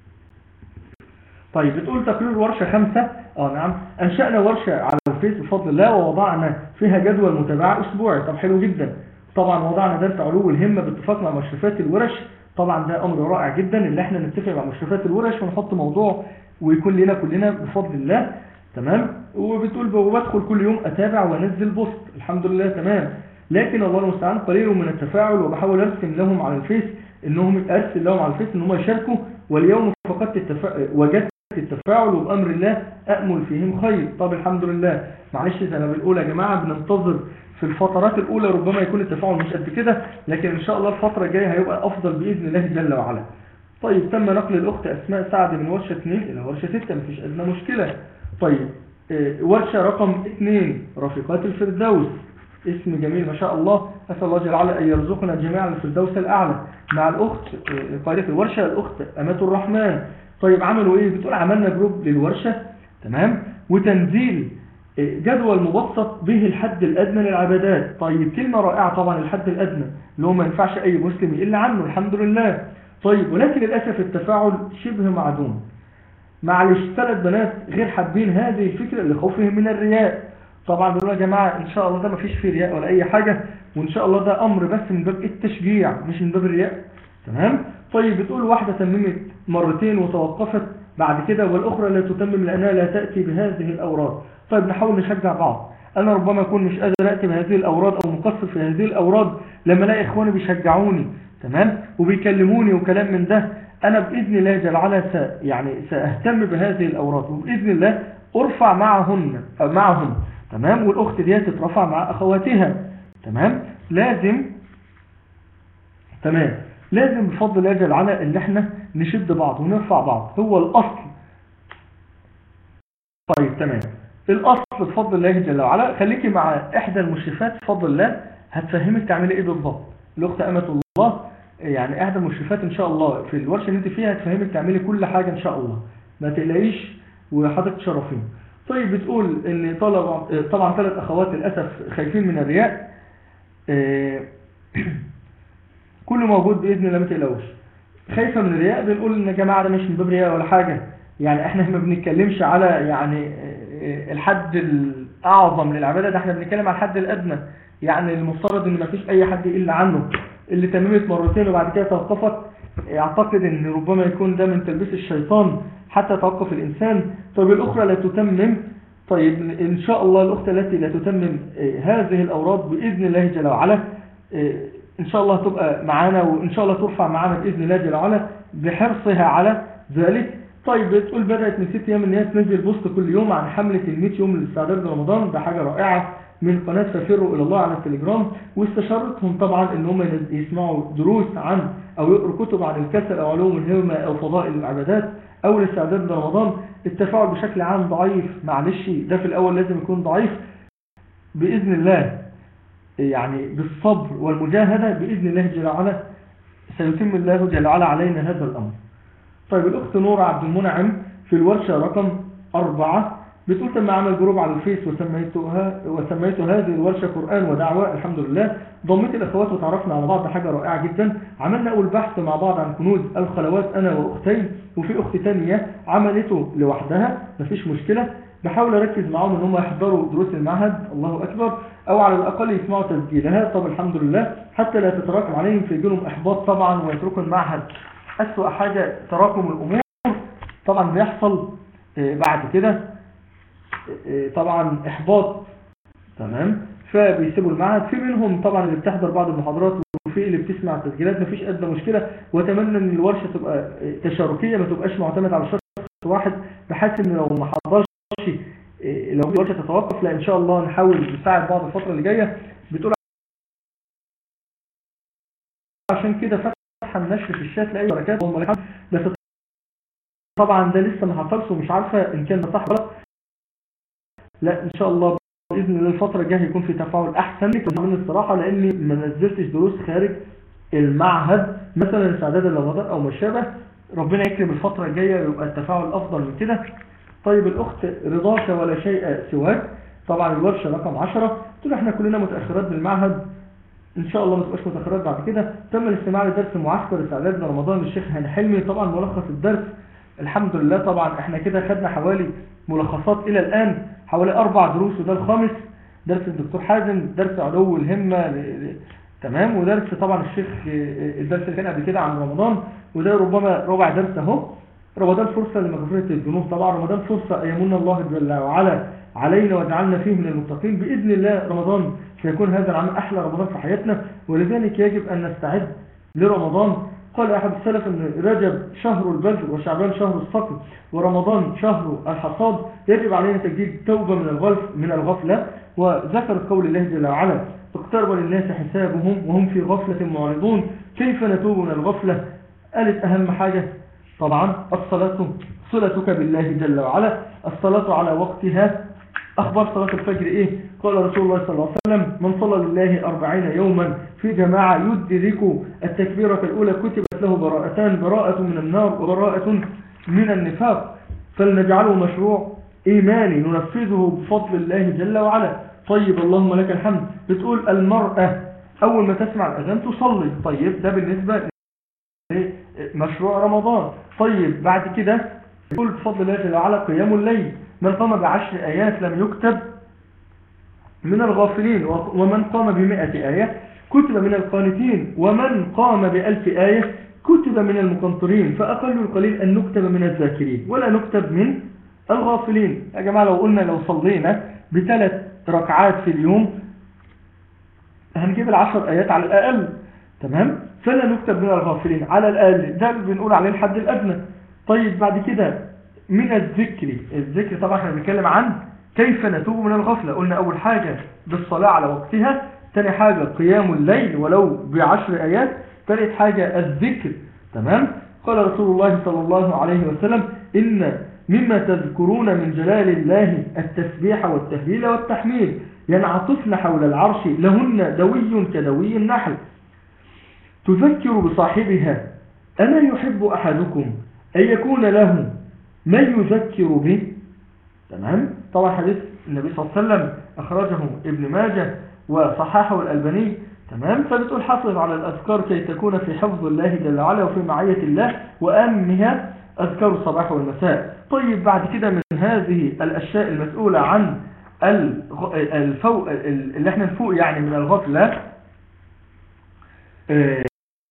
Speaker 1: طيب بتقول تقرير ورشة خمسة اه نعم انشأنا ورشة على الفيس بفضل الله ووضعنا فيها جدول متابعة اسبوعي طب حلو جدا طبعا وضعنا درس علو الهمة باتفاق مع مشرفات الورش طبعا ده امر رائع جدا اللي احنا نتفق مع مشرفات الورش ونحط موضوع ويكون لنا كلنا بفضل الله تمام وبتقول وبدخل كل يوم اتابع وانزل بوست الحمد لله تمام لكن الله المستعان قليل من التفاعل وبحاول ارسم لهم على الفيس انهم ارسل لهم على الفيس ان هم يشاركوا واليوم فقدت التفا... وجدت التفاعل وبامر الله امل فيهم خير طب الحمد لله معلش زي ما بنقول يا جماعه بننتظر في الفترات الاولى ربما يكون التفاعل مش قد كده لكن ان شاء الله الفتره الجايه هيبقى افضل باذن الله جل وعلا طيب تم نقل الأخت أسماء سعد من ورشة 2 إلى ورشة 6 مفيش أدنى مشكلة طيب ورشة رقم 2 رفيقات الفردوس اسم جميل ما شاء الله أسأل الله جل وعلا أن يرزقنا جميعا الفردوس الأعلى مع الأخت قائدة الورشة الأخت أمات الرحمن طيب عملوا إيه بتقول عملنا جروب للورشة تمام وتنزيل جدول مبسط به الحد الأدنى للعبادات طيب كلمة رائعة طبعا الحد الأدنى اللي هو ما ينفعش أي مسلم إلا عنه الحمد لله طيب ولكن للأسف التفاعل شبه معدوم معلش ثلاث بنات غير حابين هذه الفكرة لخوفهم من الرياء طبعا بيقولوا يا جماعة ان شاء الله ده ما فيش فيه رياء ولا اي حاجة وان شاء الله ده امر بس من باب التشجيع مش من باب الرياء تمام طيب بتقول واحدة تممت مرتين وتوقفت بعد كده والاخرى لا تتمم لانها لا تأتي بهذه الاوراد طيب نحاول نشجع بعض انا ربما اكون مش قادر اتي بهذه الاوراد او مقصر في هذه الاوراد لما الاقي اخواني بيشجعوني تمام وبيكلموني وكلام من ده انا باذن الله جل وعلا س يعني ساهتم بهذه الاوراد وباذن الله ارفع معهن معهم تمام والاخت دي تترفع مع اخواتها تمام لازم تمام لازم بفضل الله جل وعلا ان احنا نشد بعض ونرفع بعض هو الاصل الاصل بفضل الله جل وعلا خليكي مع احدى المشرفات بفضل الله هتفهمك تعملي ايه بالضبط الاخت امه الله يعني احدى المشرفات ان شاء الله في الورشه اللي انت فيها هتفهمك تعملي كل حاجه ان شاء الله ما تقلقيش وحضرتك تشرفين طيب بتقول ان طلب طبعا ثلاث اخوات للاسف خايفين من الرياء آه، كله موجود باذن الله ما تقلقوش خايفه من الرياء بنقول ان يا جماعه ده مش من باب رياء ولا حاجه يعني احنا ما بنتكلمش على يعني آه، الحد الاعظم للعباده ده احنا بنتكلم على الحد الادنى يعني المفترض ان ما فيش اي حد يقل عنه اللي تممت مرتين وبعد كده توقفت اعتقد ان ربما يكون ده من تلبيس الشيطان حتى توقف الانسان طيب الاخرى لا تتمم طيب ان شاء الله الاخت التي لا تتمم آه، هذه الاوراد باذن الله جل وعلا آه، ان شاء الله تبقى معانا وان شاء الله ترفع معانا باذن الله جل وعلا بحرصها على ذلك طيب بتقول بدات من ست ايام ان هي تنزل بوست كل يوم عن حمله ال 100 يوم للاستعداد لرمضان ده حاجه رائعه من قناه ففروا الى الله على التليجرام واستشارتهم طبعا ان هم يسمعوا دروس عن او يقروا كتب عن الكسل او علوم الهمه او فضائل العبادات او الاستعداد لرمضان التفاعل بشكل عام ضعيف معلش ده في الاول لازم يكون ضعيف باذن الله يعني بالصبر والمجاهده باذن الله جل وعلا سيتم الله جل وعلا علينا هذا الامر طيب الاخت نورة عبد المنعم في الورشه رقم أربعة بتقول تم عمل جروب على الفيس وسميتها وسميت هذه الورشه قران ودعوه الحمد لله ضميت الاخوات وتعرفنا على بعض حاجه رائعه جدا عملنا اول بحث مع بعض عن كنوز الخلوات انا واختين وفي اخت ثانيه عملته لوحدها مفيش مشكله بحاول اركز معاهم ان هم يحضروا دروس المعهد الله اكبر او على الاقل يسمعوا تسجيلها طب الحمد لله حتى لا تتراكم عليهم فيجي لهم احباط طبعا ويتركوا المعهد اسوأ حاجه تراكم الامور طبعا بيحصل آه، بعد كده طبعا احباط تمام فبيسيبوا المعهد في منهم طبعا اللي بتحضر بعض المحاضرات وفي اللي بتسمع التسجيلات مفيش ادنى مشكله واتمنى ان الورشه تبقى تشاركيه ما تبقاش معتمده على شخص واحد بحيث ان لو ما حضرش لو الورشه تتوقف لا ان شاء الله نحاول نساعد بعض الفتره اللي جايه بتقول عشان كده فتح النشر في الشات لاي بركات بس طبعا ده لسه ما حصلش ومش عارفه ان كان ده صح ولا لا ان شاء الله باذن الله الفتره الجايه هيكون في تفاعل احسن من الصراحه لاني ما نزلتش دروس خارج المعهد مثلا استعداد لرمضان او ما شابه ربنا يكرم الفتره الجايه ويبقى التفاعل افضل من كده طيب الاخت رضاك ولا شيء سواك طبعا الورشه رقم 10 تقول احنا كلنا متاخرات بالمعهد ان شاء الله ما تبقاش متاخرات بعد كده تم الاستماع لدرس معسكر استعداد لرمضان للشيخ هاني حلمي طبعا ملخص الدرس الحمد لله طبعا احنا كده خدنا حوالي ملخصات الى الان حوالي أربع دروس وده الخامس درس الدكتور حازم درس علو الهمة تمام ودرس طبعا الشيخ الدرس اللي كان قبل كده عن رمضان وده ربما ربع درس اهو رمضان فرصة لمغفرة الذنوب طبعا رمضان فرصة أيمنا الله جل وعلا علينا وجعلنا فيه من المتقين بإذن الله رمضان سيكون هذا العام أحلى رمضان في حياتنا ولذلك يجب أن نستعد لرمضان قال أحد السلف أن رجب شهر البذر وشعبان شهر الصقر ورمضان شهر الحصاد يجب علينا تجديد توبة من الغلف من الغفلة وذكر قول الله جل وعلا اقترب للناس حسابهم وهم في غفلة معرضون كيف نتوب من الغفلة قالت أهم حاجة طبعا الصلاة صلتك بالله جل وعلا الصلاة على وقتها أخبار صلاة الفجر إيه قال رسول الله صلى الله عليه وسلم من صلى لله أربعين يوما في جماعة يدرك التكبيرة الأولى كتبت له براءتان براءة من النار وبراءة من النفاق فلنجعله مشروع إيماني ننفذه بفضل الله جل وعلا طيب اللهم لك الحمد بتقول المرأة أول ما تسمع الأذان تصلي طيب ده بالنسبة مشروع رمضان طيب بعد كده يقول بفضل الله جل وعلا قيام الليل من قام بعشر آيات لم يكتب من الغافلين ومن قام بمئة آية كتب من القانتين ومن قام بألف آية كتب من المقنطرين فأقل القليل أن نكتب من الذاكرين ولا نكتب من الغافلين يا جماعة لو قلنا لو صلينا بثلاث ركعات في اليوم هنجيب العشر آيات على الأقل تمام فلا نكتب من الغافلين على الأقل ده بنقول عليه الحد الأدنى طيب بعد كده من الذكر الذكر طبعا احنا بنتكلم عن كيف نتوب من الغفلة قلنا أول حاجة بالصلاة على وقتها ثاني حاجة قيام الليل ولو بعشر آيات ثالث حاجة الذكر تمام قال رسول الله صلى الله عليه وسلم إن مما تذكرون من جلال الله التسبيح والتهليل والتحميد ينعطفن حول العرش لهن دوي كدوي النحل تذكر بصاحبها ألا يحب أحدكم أن يكون له من يذكر به تمام طبعا حديث النبي صلى الله عليه وسلم أخرجه ابن ماجه وصححه الألباني تمام فبتقول حافظ على الأذكار كي تكون في حفظ الله جل وعلا وفي معية الله وأمها أذكار الصباح والمساء طيب بعد كده من هذه الأشياء المسؤولة عن الفوق اللي احنا نفوق يعني من الغفلة آه،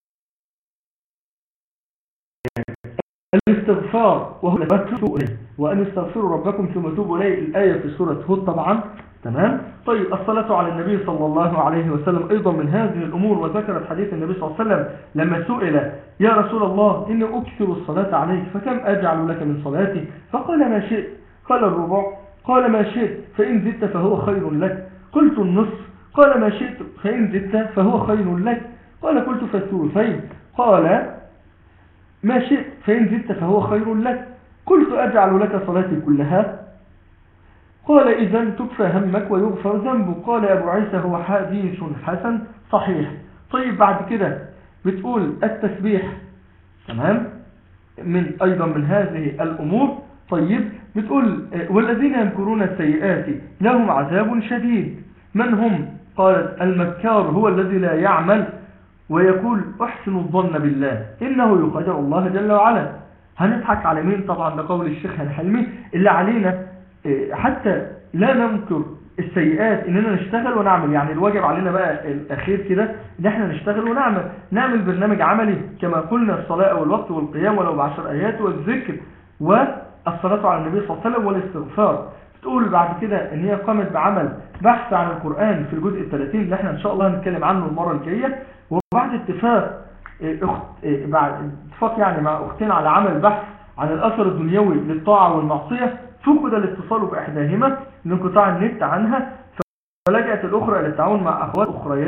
Speaker 1: الاستغفار وهو وأن استغفروا ربكم ثم توبوا إليه الآية في سورة هود طبعا تمام طيب الصلاة على النبي صلى الله عليه وسلم أيضا من هذه الأمور وذكرت حديث النبي صلى الله عليه وسلم لما سئل يا رسول الله إن أكثر الصلاة عليك فكم أجعل لك من صلاتي فقال ما شئت قال الربع قال ما شئت فإن زدت فهو خير لك قلت النصف قال ما شئت فإن زدت فهو خير لك قال قلت فالثلثين قال ما شئت فإن زدت فهو خير لك قلت أجعل لك صلاتي كلها قال إذا تكفى همك ويغفر ذنبك قال أبو عيسى هو حديث حسن صحيح طيب بعد كده بتقول التسبيح تمام من أيضا من هذه الأمور طيب بتقول والذين ينكرون السيئات لهم عذاب شديد من هم قالت المكار هو الذي لا يعمل ويقول احسن الظن بالله إنه يخدع الله جل وعلا هنضحك على مين طبعا لقول الشيخ الحلمي اللي علينا إيه، حتى لا ننكر السيئات اننا نشتغل ونعمل يعني الواجب علينا بقى الاخير كده ان احنا نشتغل ونعمل نعمل برنامج عملي كما قلنا الصلاة والوقت والقيام ولو بعشر ايات والذكر والصلاة على النبي صلى الله عليه وسلم والاستغفار تقول بعد كده ان هي قامت بعمل بحث عن القرآن في الجزء الثلاثين اللي احنا ان شاء الله هنتكلم عنه المرة الجاية وبعد اتفاق إيه، اخت إيه، بعد اتفاق يعني مع اختين على عمل بحث عن الاثر الدنيوي للطاعة والمعصية فقد الاتصال بإحداهما لانقطاع النت عنها فلجأت الأخرى إلى التعاون مع أخوات أخريات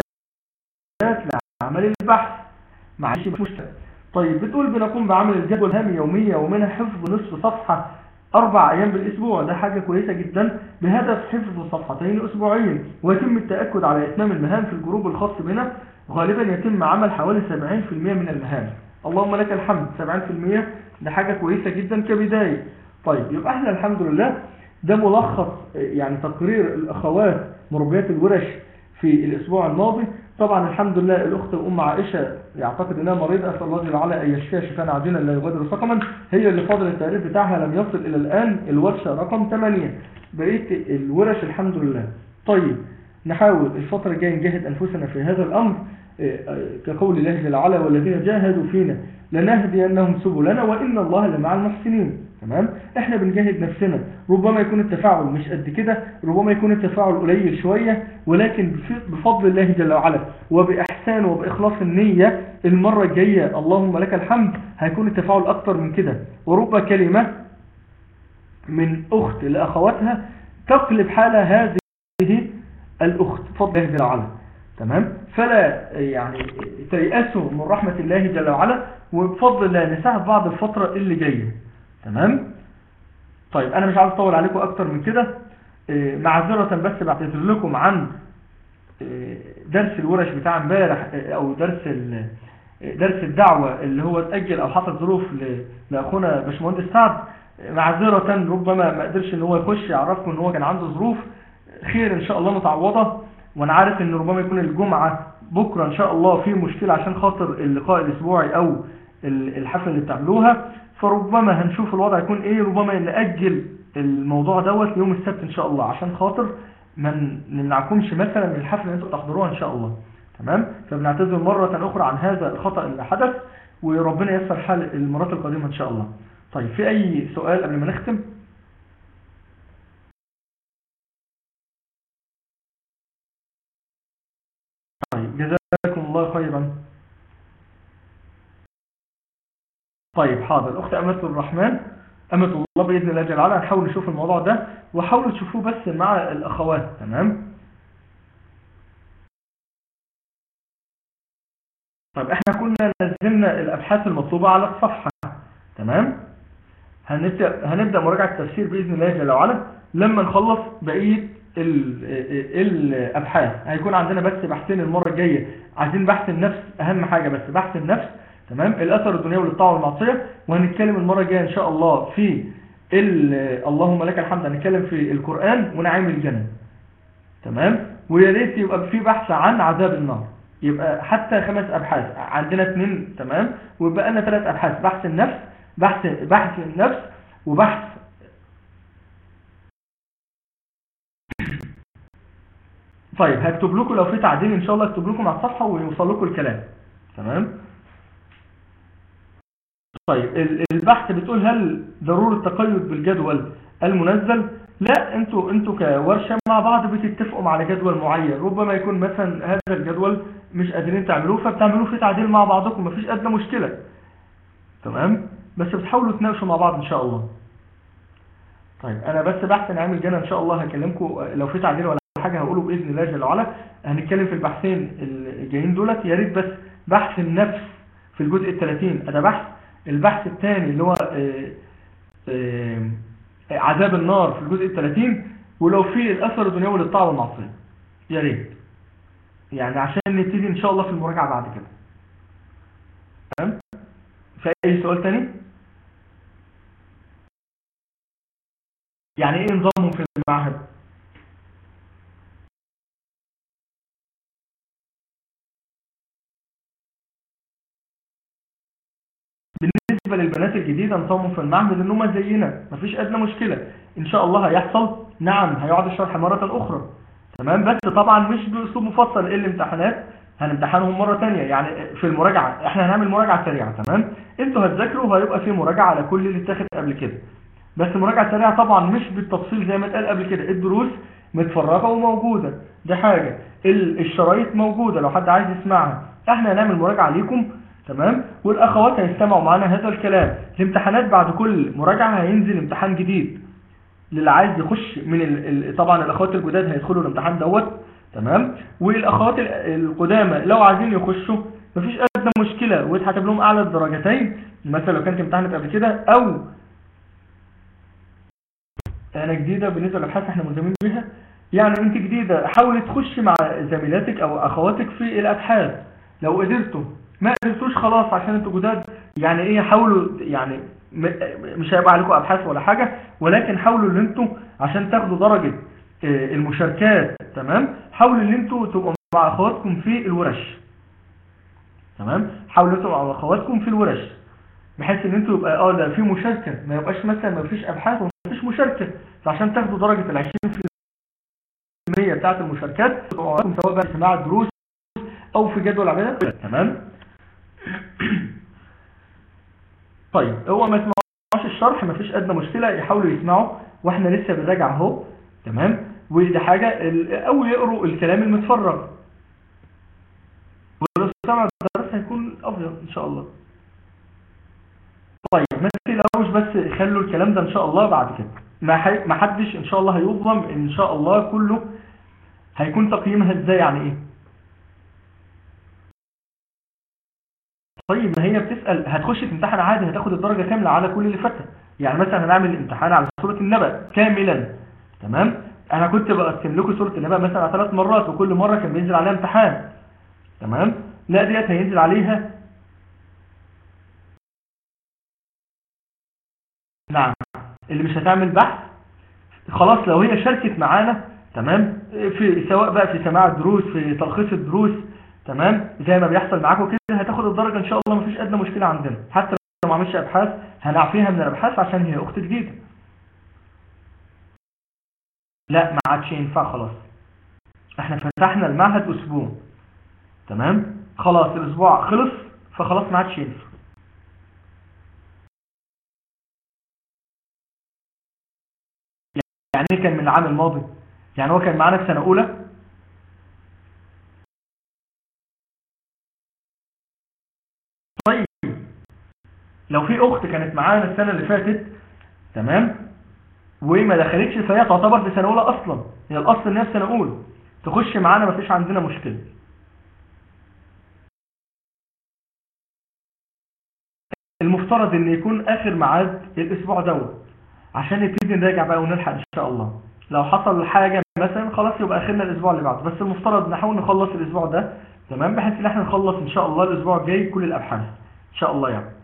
Speaker 1: لعمل البحث مع شيء مشترك طيب بتقول بنقوم بعمل الجدول الهامي يومية ومنها حفظ نصف صفحة أربع أيام بالأسبوع ده حاجة كويسة جدا بهدف حفظ صفحتين أسبوعيا ويتم التأكد على إتمام المهام في الجروب الخاص بنا غالبا يتم عمل حوالي 70% من المهام اللهم لك الحمد 70% ده حاجة كويسة جدا كبداية طيب يبقى احنا الحمد لله ده ملخص يعني تقرير الأخوات مربيات الورش في الأسبوع الماضي طبعا الحمد لله الأخت أم عائشة يعتقد أنها مريضة أسأل الله جل وعلا أن يشفيها شفاء عاجلا لا يغادر سقما هي اللي فاضل التعريف بتاعها لم يصل إلى الآن الورشة رقم 8 بقية الورش الحمد لله طيب نحاول الفترة الجاية نجاهد أنفسنا في هذا الأمر كقول الله جل وعلا والذين جاهدوا فينا لنهدينهم سبلنا وإن الله لمع المحسنين تمام احنا بنجاهد نفسنا ربما يكون التفاعل مش قد كده ربما يكون التفاعل قليل شوية ولكن بفضل الله جل وعلا وبإحسان وبإخلاص النية المرة الجاية اللهم لك الحمد هيكون التفاعل أكتر من كده ورب كلمة من أخت لأخواتها تقلب حال هذه الأخت فضل الله جل وعلا تمام فلا يعني تيأسوا من رحمة الله جل وعلا وبفضل الله نساعد بعض الفترة اللي جاية تمام طيب انا مش عاوز اطول عليكم اكتر من كده إيه، معذرة بس بعتذر لكم عن إيه، درس الورش بتاع امبارح إيه، او درس درس الدعوة اللي هو اتأجل او حصل ظروف لاخونا باشمهندس سعد معذرة ربما ما قدرش ان هو يخش يعرفكم ان هو كان عنده ظروف خير ان شاء الله متعوضة وانا عارف ان ربما يكون الجمعة بكرة ان شاء الله في مشكلة عشان خاطر اللقاء الاسبوعي او الحفلة اللي بتعملوها فربما هنشوف الوضع يكون ايه ربما نأجل الموضوع دوت يوم السبت ان شاء الله عشان خاطر ما نمنعكمش مثلا من الحفلة اللي انتوا تحضروها ان شاء الله تمام فبنعتذر مرة اخرى عن هذا الخطأ اللي حدث وربنا يسر حال المرات القادمة ان شاء الله طيب في اي سؤال قبل ما نختم طيب جزاكم الله خيرا طيب حاضر أخت أمة الرحمن أمة الله بإذن الله جل وعلا نحاول نشوف الموضوع ده وحاولوا تشوفوه بس مع الأخوات تمام طيب احنا كنا نزلنا الأبحاث المطلوبة على الصفحة تمام هنبدأ, هنبدأ مراجعة التفسير بإذن الله جل وعلا لما نخلص بقية الأبحاث هيكون عندنا بس بحثين المرة الجاية عايزين بحث النفس أهم حاجة بس بحث النفس تمام الأثر الدنيوي للطاعة والمعصية وهنتكلم المرة الجاية إن شاء الله في اللهم لك الحمد هنتكلم في القرآن ونعيم الجنة تمام ويا ريت يبقى في بحث عن عذاب النار يبقى حتى خمس أبحاث عندنا اثنين تمام ويبقى لنا ثلاث أبحاث بحث النفس بحث بحث النفس وبحث طيب هكتب لكم لو في تعديل ان شاء الله اكتب لكم على الصفحه ويوصل لكم الكلام تمام طيب البحث بتقول هل ضروري التقيد بالجدول المنزل لا انتوا انتوا كورشه مع بعض بتتفقوا على جدول معين ربما يكون مثلا هذا الجدول مش قادرين تعملوه فبتعملوه في تعديل مع بعضكم مفيش ادنى مشكله تمام بس بتحاولوا تناقشوا مع بعض ان شاء الله طيب انا بس بحث نعمل جنة ان شاء الله هكلمكم لو في تعديل ولا حاجه هقوله باذن الله جل وعلا هنتكلم في البحثين الجايين دولت يا ريت بس بحث النفس في الجزء ال 30 ده بحث البحث الثاني اللي هو آآ آآ عذاب النار في الجزء ال 30 ولو في الاثر الدنيوي للطاعه والمعصيه يا ريت يعني عشان نبتدي ان شاء الله في المراجعه بعد كده تمام في اي سؤال تاني يعني ايه نظامهم في المعهد بالنسبة للبنات الجديدة نظامهم في المعهد ان هم زينا مفيش ادنى مشكلة ان شاء الله هيحصل نعم هيقعد الشرح مرة اخرى تمام بس طبعا مش باسلوب مفصل ايه الامتحانات هنمتحنهم مرة تانية يعني في المراجعة احنا هنعمل مراجعة سريعة تمام انتوا هتذاكروا وهيبقى في مراجعة على كل اللي اتاخد قبل كده بس مراجعة سريعة طبعا مش بالتفصيل زي ما اتقال قبل كده الدروس متفرغة وموجودة دي حاجة الشرايط موجودة لو حد عايز يسمعها احنا هنعمل مراجعة ليكم تمام والاخوات هيستمعوا معانا هذا الكلام الامتحانات بعد كل مراجعة هينزل امتحان جديد للي عايز يخش من ال... طبعا الاخوات الجداد هيدخلوا الامتحان دوت تمام والاخوات القدامى لو عايزين يخشوا مفيش ادنى مشكلة ويتحسب لهم اعلى الدرجتين مثلا لو كانت امتحنت قبل كده او انا جديدة بالنسبة للابحاث احنا ملزمين بيها يعني انت جديدة حاولي تخش مع زميلاتك او اخواتك في الابحاث لو قدرتوا ما قدرتوش خلاص عشان انتوا جداد يعني ايه حاولوا يعني مش هيبقى عليكم ابحاث ولا حاجة ولكن حاولوا ان انتوا عشان تاخدوا درجة المشاركات تمام حاولوا ان انتوا تبقوا مع اخواتكم في الورش تمام حاولوا انتوا مع اخواتكم في الورش بحيث ان انتوا يبقى اه ده في مشاركة ما يبقاش مثلا ما فيش ابحاث ومفيش مشاركة فعشان تاخدوا درجة ال 20% بتاعت المشاركات تبقوا سواء بقى سماع الدروس او في جدول عملية تمام طيب هو ما يسمعوش الشرح مفيش ادنى مشكلة يحاولوا يسمعوا واحنا لسه بنراجع اهو تمام ودي حاجة او يقروا الكلام المتفرغ ولو سمع الدرس هيكون افضل ان شاء الله طيب ما تقلقوش بس خلوا الكلام ده ان شاء الله بعد كده ما ما حدش ان شاء الله هيظلم ان شاء الله كله هيكون تقييمها ازاي يعني ايه طيب ما هي بتسأل هتخش تمتحن عادي هتاخد الدرجة كاملة على كل اللي فاتها يعني مثلا هنعمل الامتحان على سورة النبأ كاملا تمام انا كنت بقسم لكم سورة النبأ مثلا على ثلاث مرات وكل مرة كان بينزل عليها امتحان تمام لا ديت هينزل عليها نعم اللي مش هتعمل بحث خلاص لو هي شاركت معانا تمام في سواء بقى في سماع الدروس في تلخيص الدروس تمام زي ما بيحصل معاكم كده هتاخد الدرجة ان شاء الله مفيش ادنى مشكلة عندنا حتى لو ما عملش ابحاث هنعفيها من الابحاث عشان هي اخت جديدة لا ما عادش ينفع خلاص احنا فتحنا المعهد اسبوع تمام خلاص الاسبوع خلص فخلاص ما عادش ينفع يعني ايه كان من العام الماضي يعني هو كان معانا في سنة اولى طيب لو في اخت كانت معانا السنة اللي فاتت تمام وما دخلتش فهي تعتبر في سنة اولى اصلا هي الاصل ان هي في سنة اولى تخش معانا مفيش عندنا مشكلة المفترض ان يكون اخر ميعاد الاسبوع دوت عشان نبتدي نراجع بقى ونلحق ان شاء الله لو حصل حاجة مثلا خلاص يبقى اخرنا الاسبوع اللي بعده بس المفترض نحاول نخلص الاسبوع ده تمام بحيث ان احنا نخلص ان شاء الله الاسبوع الجاي كل الابحاث ان شاء الله يعني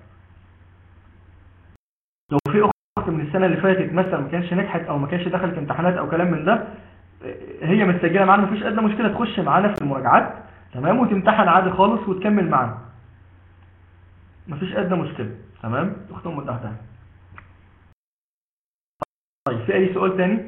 Speaker 1: لو في اخت من السنة اللي فاتت مثلا ما كانش نجحت او ما كانش دخلت امتحانات او كلام من ده هي متسجلة معانا مفيش ادنى مشكلة تخش معانا في المراجعات تمام وتمتحن عادي خالص وتكمل معانا مفيش ادنى مشكلة تمام اخت ام الدهدان طيب في اي سؤال تاني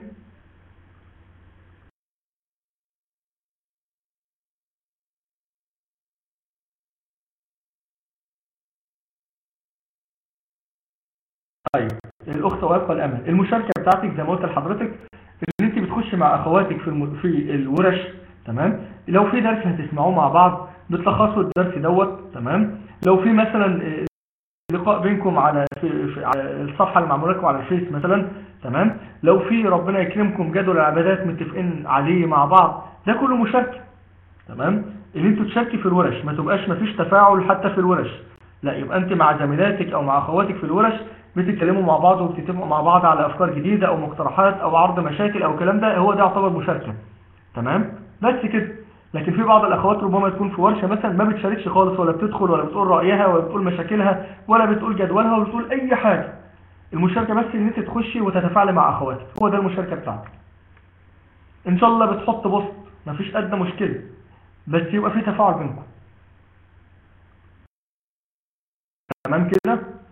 Speaker 1: طيب الاخت ويبقى الامل المشاركه بتاعتك زي ما قلت لحضرتك ان انت بتخش مع اخواتك في الم... في الورش تمام لو في درس هتسمعوه مع بعض بتلخصوا الدرس دوت تمام لو في مثلا لقاء بينكم على في, في على الصفحه اللي معموله لكم على الفيس مثلا تمام لو في ربنا يكرمكم جدول العبادات متفقين عليه مع بعض ده كله مشاركه تمام ان انتوا تشاركي في الورش ما تبقاش ما فيش تفاعل حتى في الورش لا يبقى انت مع زميلاتك او مع اخواتك في الورش بتتكلموا مع بعض وبتتفقوا مع بعض على افكار جديدة او مقترحات او عرض مشاكل او الكلام ده هو ده يعتبر مشاركة تمام بس كده لكن في بعض الاخوات ربما تكون في ورشة مثلا ما بتشاركش خالص ولا بتدخل ولا بتقول رأيها ولا بتقول مشاكلها ولا بتقول جدولها ولا بتقول اي حاجة المشاركة بس ان انت تخشي وتتفاعلي مع اخواتك هو ده المشاركة بتاعتك ان شاء الله بتحط بوست مفيش ادنى مشكلة بس يبقى في تفاعل بينكم تمام كده